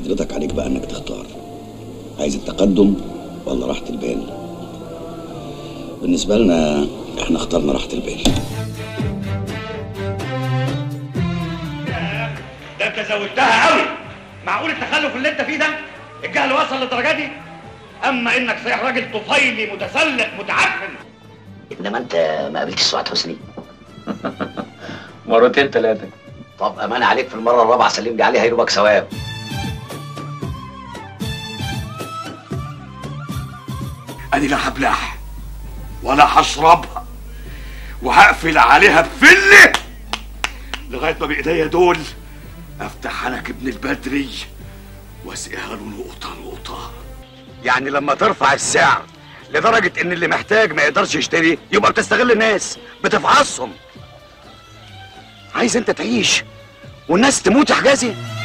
حضرتك عليك بقى انك تختار عايز التقدم ولا راحة البال بالنسبة لنا احنا اخترنا راحة البال ده انت زودتها قوي معقول التخلف اللي انت فيه ده الجهل وصل للدرجه دي اما انك صحيح راجل طفيلي متسلق متعفن انما انت ما قابلتش سعاد حسني مرتين ثلاثة طب امان عليك في المره الرابعه سلم لي عليها ينوبك ثواب انا لا هبلعها ولا هشربها وهقفل عليها بفله لغايه ما بايديا دول افتح حنك ابن البدري واسقيها له نقطه نقطه يعني لما ترفع السعر لدرجة إن اللي محتاج ما يقدرش يشتري يبقى بتستغل الناس بتفحصهم عايز أنت تعيش والناس تموت يا حجازي